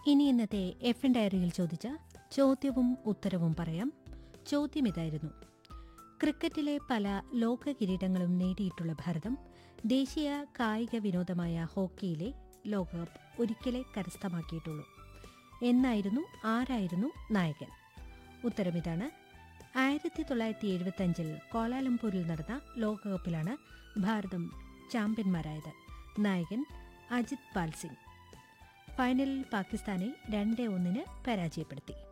ഇനി ഇന്നത്തെ F N ഡയറിയിൽ ചോദിച്ച ചോദ്യവും ഉത്തരവും പറയാം ചോദ്യം ഇതായിരുന്നു ക്രിക്കറ്റിലെ പല ലോക കിരീടങ്ങളും നേടിയിട്ടുള്ള ഭാരതം ദേശീയ കായിക വിനോദമായ ഹോക്കിയിലെ ലോകകപ്പ് ഒരിക്കലേ കരസ്ഥമാക്കിയിട്ടുള്ളൂ എന്നായിരുന്നു ആരായിരുന്നു നായകൻ ഉത്തരം ഇതാണ് ആയിരത്തി തൊള്ളായിരത്തി എഴുപത്തി അഞ്ചിൽ കോലാലംപൂരിൽ നടന്ന ലോകകപ്പിലാണ് ഭാരതം ചാമ്പ്യന്മാരായത് നായകൻ അജിത് പാൽ സിംഗ് ഫൈനലിൽ പാകിസ്ഥാനെ രണ്ടേ ഒന്നിന് പരാജയപ്പെടുത്തി